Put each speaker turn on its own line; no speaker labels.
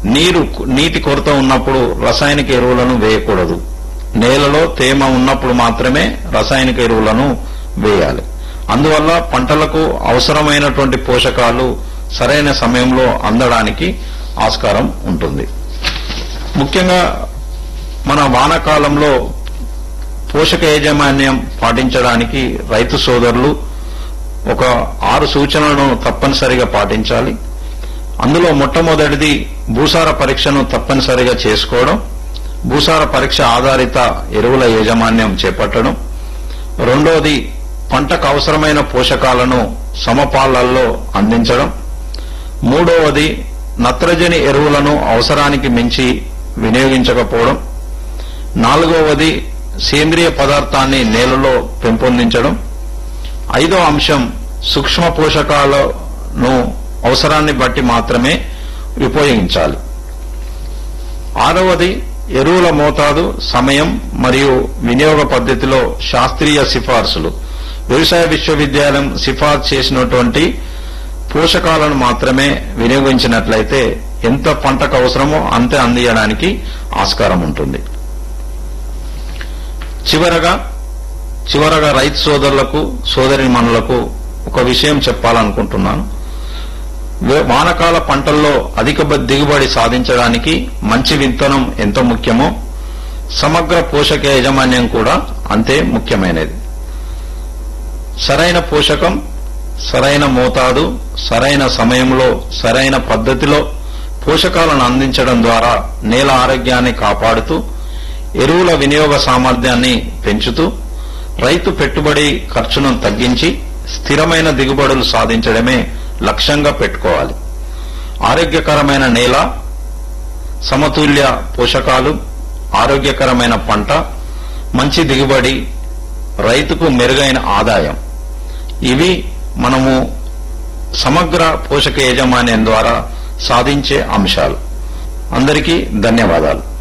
నీరు నీటి కొరత ఉన్నప్పుడు రసాయనిక ఎరువులను వేయకూడదు నేలలో తేమ ఉన్నప్పుడు మాత్రమే రసాయనిక ఎరువులను వేయాలి అందువల్ల పంటలకు అవసరమైనటువంటి పోషకాలు సరైన సమయంలో అందడానికి ఆస్కారం ఉంటుంది ముఖ్యంగా మన వానాకాలంలో పోషక యాజమాన్యం పాటించడానికి రైతు సోదరులు ఒక ఆరు సూచనలను తప్పనిసరిగా పాటించాలి అందులో మొట్టమొదటిది భూసార పరీక్షను తప్పనిసరిగా చేసుకోవడం భూసార పరీక్ష ఆధారిత ఎరువుల యాజమాన్యం చేపట్టడం రెండోది పంటకు అవసరమైన పోషకాలను సమపాళ్లలో అందించడం మూడవది నత్రజని ఎరువులను అవసరానికి మించి వినియోగించకపోవడం నాలుగవది సేంద్రియ పదార్థాన్ని నేలలో పెంపొందించడం ఐదో అంశం సూక్ష్మ పోషకాలను అవసరాన్ని బట్టి మాత్రమే ఉపయోగించాలి ఆరవది ఎరువుల మోతాదు సమయం మరియు వినియోగ పద్ధతిలో శాస్త్రీయ సిఫార్సులు వ్యవసాయ విశ్వవిద్యాలయం సిఫార్సు చేసినటువంటి పోషకాలను మాత్రమే వినియోగించినట్లయితే ఎంత పంటకు అవసరమో అంతే అందియడానికి ఆస్కారం ఉంటుంది చివరగా చివరగా రైతు సోదరులకు సోదరి మనులకు ఒక విషయం చెప్పాలనుకుంటున్నాను వే- వానకాల పంటల్లో అధిక బ- దిగుబడి సాధించడానికి మంచి విత్తనం ఎంత ముఖ్యమో సమగ్ర పోషక యాజమాన్యం కూడా అంతే ముఖ్యమైనది సరైన పోషకం సరైన మోతాదు సరైన సమయంలో సరైన పద్ధతిలో పోషకాలను అందించడం ద్వారా నేల ఆరోగ్యాన్ని కాపాడుతూ ఎరువుల వినియోగ సామర్థ్యాన్ని పెంచుతూ రైతు పెట్టుబడి ఖర్చును తగ్గించి స్థిరమైన దిగుబడులు సాధించడమే లక్ష్యంగా పెట్టుకోవాలి ఆరోగ్యకరమైన నేల సమతుల్య పోషకాలు ఆరోగ్యకరమైన పంట మంచి దిగుబడి రైతుకు మెరుగైన ఆదాయం ఇవి మనము సమగ్ర పోషక యాజమాన్యం ద్వారా సాధించే అంశాలు అందరికీ ధన్యవాదాలు